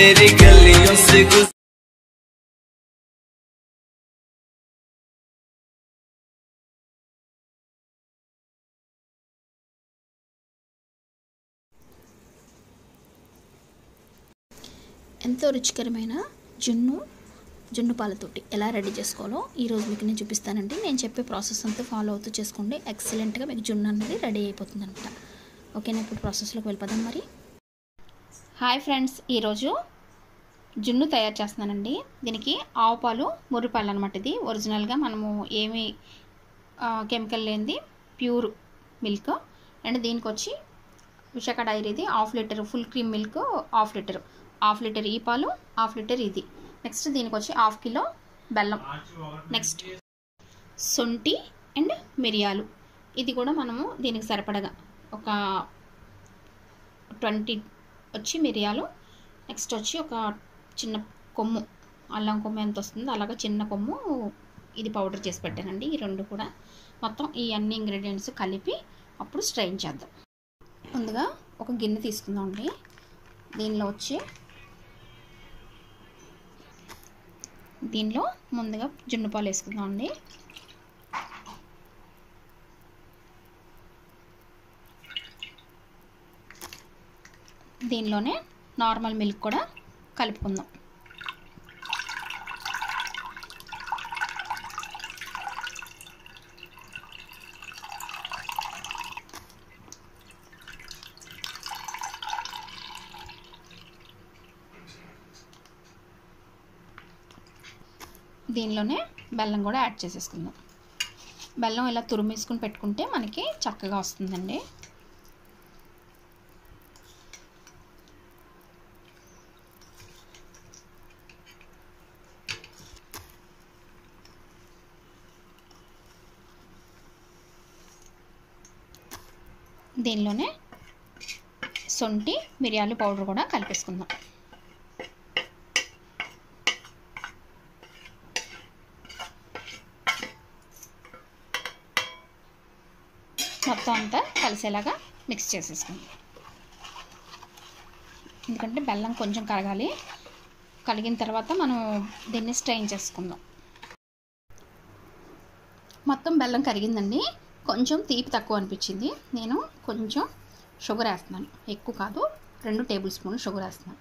तेरी गलियों से गुजर ఎంతో రుచికరమైన జున్ను జున్ను పాలతోటి ఎలా రెడీ చేసుకోవాలో ఈరోజు మీకు నేను చూపిస్తానండి నేను చెప్పే ప్రాసెస్ అంతా ఫాలో అవుతూ చేసుకోండి ఎక్సలెంట్గా మీకు జున్ను అనేది రెడీ అయిపోతుంది అనమాట ఓకేనా ఇప్పుడు ప్రాసెస్లోకి వెళ్ళిపోదాం మరి హాయ్ ఫ్రెండ్స్ ఈరోజు జున్ను తయారు చేస్తున్నానండి దీనికి ఆవు పాలు ముర్రి పాలు అనమాట ఇది ఒరిజినల్గా మనము ఏమి కెమికల్ లేనిది ప్యూర్ మిల్క్ అండ్ దీనికి వచ్చి విశాఖ డైరీది half litre full cream milk half litre half litre ఈ పాలు హాఫ్ లీటర్ ఇది నెక్స్ట్ దీనికి వచ్చి హాఫ్ కిలో బెల్లం నెక్స్ట్ శొంఠి అండ్ మిరియాలు ఇది కూడా మనము దీనికి సరిపడగా ఒక ట్వంటీ వచ్చి మిరియాలు నెక్స్ట్ వచ్చి ఒక చిన్న కొమ్ము అల్లం కొమ్ము ఎంత వస్తుందో అలాగా చిన్న కొమ్ము ఇది పౌడర్ చేసి పెట్టానండి ఈ రెండు కూడా మొత్తం ఈ అన్ని ఇంగ్రీడియంట్స్ కలిపి అప్పుడు స్ట్రైన్ చేద్దాం ముందుగా ఒక గిన్నె తీసుకుందాం అండి దీనిలో వచ్చి దీనిలో ముందుగా జున్ను పాలు వేసుకుందాం అండి దీనిలోనే నార్మల్ మిల్క్ కూడా కలుపుకుందాం దీనిలోనే బెల్లం కూడా యాడ్ చేసేసుకుందాం బెల్లం ఇలా తురిమేసుకుని పెట్టుకుంటే మనకి చక్కగా వస్తుందండి దీనిలోనే శొంఠి మిరియాలు పౌడర్ కూడా కలిపేసుకుందాం మొత్తం అంతా కలిసేలాగా మిక్స్ చేసేసుకుందాం ఎందుకంటే బెల్లం కొంచెం కరగాలి కరిగిన తర్వాత మనం దీన్ని స్ట్రెయిన్ చేసుకుందాం మొత్తం బెల్లం కరిగిందండి కొంచెం తీపి తక్కువ అనిపించింది నేను కొంచెం షుగర్ వేస్తున్నాను ఎక్కువ కాదు రెండు టేబుల్ స్పూన్ షుగర్ వేస్తున్నాను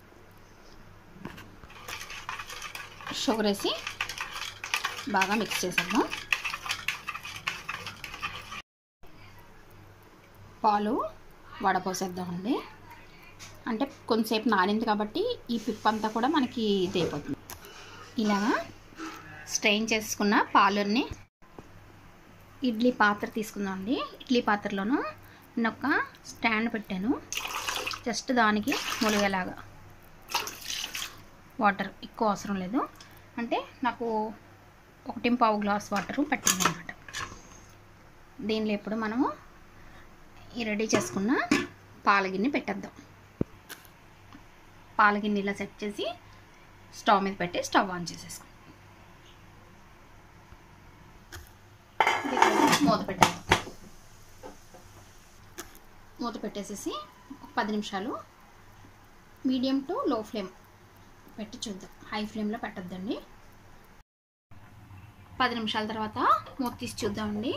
షుగర్ వేసి బాగా మిక్స్ చేసేద్దాం పాలు వడపోసేద్దామండి అంటే కొంతసేపు నానింది కాబట్టి ఈ పిప్ అంతా కూడా మనకి ఇది అయిపోతుంది ఇలాగా స్ట్రెయిన్ చేసుకున్న పాలుని ఇడ్లీ పాత్ర తీసుకుందామండి ఇడ్లీ పాత్రలోను నేను ఒక స్టాండ్ పెట్టాను జస్ట్ దానికి ములిగేలాగా వాటర్ ఎక్కువ అవసరం లేదు అంటే నాకు ఒకటి పావు గ్లాస్ వాటరు పట్టింది అనమాట దీనిలో ఇప్పుడు మనము ఈ రెడీ చేసుకున్న పాలగిన్నె పెట్టేద్దాం పాలగిన్నె ఇలా సెట్ చేసి స్టవ్ మీద పెట్టి స్టవ్ ఆన్ చేసేసుకుందాం మూత పెట్టేద్దాం మూత పెట్టేసేసి ఒక పది నిమిషాలు మీడియం టు లో ఫ్లేమ్ పెట్టి చూద్దాం హై ఫ్లేమ్లో పెట్టద్దండి పది నిమిషాల తర్వాత మూత తీసి చూద్దామండి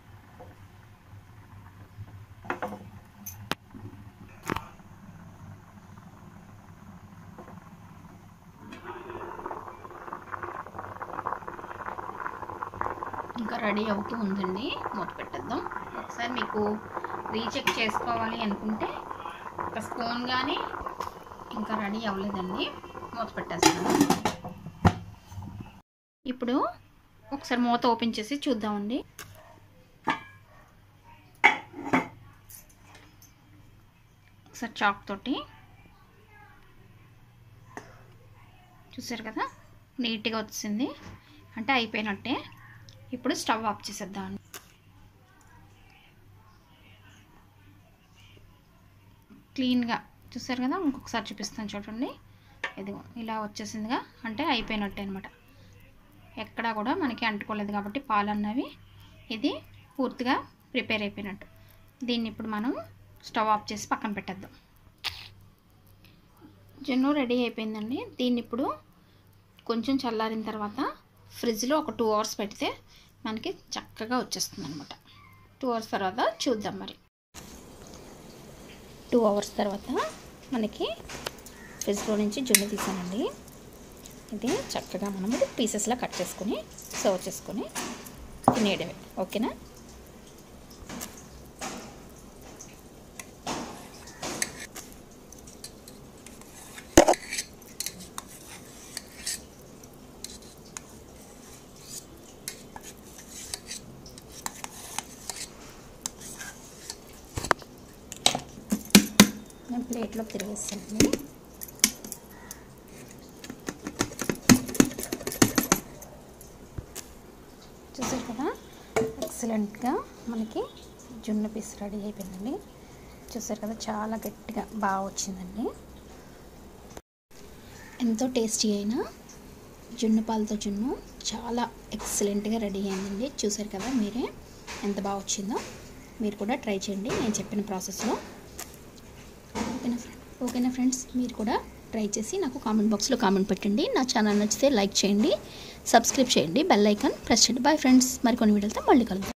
ఇంకా రెడీ అవుతూ ఉందండి మూత పెట్టేద్దాం ఒకసారి మీకు రీచెక్ చేసుకోవాలి అనుకుంటే ఒక స్పూన్ కానీ ఇంకా రెడీ అవ్వలేదండి మూత పెట్టేస్తాను ఇప్పుడు ఒకసారి మూత ఓపెన్ చేసి చూద్దామండి ఒకసారి చాక్ తోటి చూసారు కదా నీట్గా వచ్చింది అంటే అయిపోయినట్టే ఇప్పుడు స్టవ్ ఆఫ్ చేసేద్దాం క్లీన్గా చూసారు కదా ఇంకొకసారి చూపిస్తాను చూడండి ఇదిగో ఇలా వచ్చేసిందిగా అంటే అయిపోయినట్టే అనమాట ఎక్కడా కూడా మనకి అంటుకోలేదు కాబట్టి పాలు అన్నవి ఇది పూర్తిగా ప్రిపేర్ అయిపోయినట్టు దీన్ని ఇప్పుడు మనం స్టవ్ ఆఫ్ చేసి పక్కన పెట్టేద్దాం జున్ను రెడీ అయిపోయిందండి దీన్ని ఇప్పుడు కొంచెం చల్లారిన తర్వాత ఫ్రిడ్జ్లో ఒక టూ అవర్స్ పెడితే మనకి చక్కగా వచ్చేస్తుంది అనమాట టూ అవర్స్ తర్వాత చూద్దాం మరి టూ అవర్స్ తర్వాత మనకి ఫ్రిడ్జ్లో నుంచి జున్ను తీసానండి ఇది చక్కగా మనము పీసెస్లా కట్ చేసుకొని సర్వ్ చేసుకొని తినేయడమే ఓకేనా నేను ప్లేట్లోకి తిరిగేస్తానండి చూసారు కదా ఎక్సలెంట్గా మనకి జున్న పీస్ రెడీ అయిపోయిందండి చూసారు కదా చాలా గట్టిగా బాగా వచ్చిందండి ఎంతో టేస్టీ అయిన జున్ను పాలతో జున్ను చాలా ఎక్సలెంట్గా రెడీ అయిందండి చూసారు కదా మీరే ఎంత బాగా వచ్చిందో మీరు కూడా ట్రై చేయండి నేను చెప్పిన ప్రాసెస్లో ఓకేనా ఫ్రెండ్ ఓకేనా ఫ్రెండ్స్ మీరు కూడా ట్రై చేసి నాకు కామెంట్ బాక్స్లో కామెంట్ పెట్టండి నా ఛానల్ నచ్చితే లైక్ చేయండి సబ్స్క్రైబ్ చేయండి బెల్ ఐకాన్ ప్రెస్ చేయండి బాయ్ ఫ్రెండ్స్ మరికొన్ని వీడియోలతో మళ్ళీ కలుద్దాం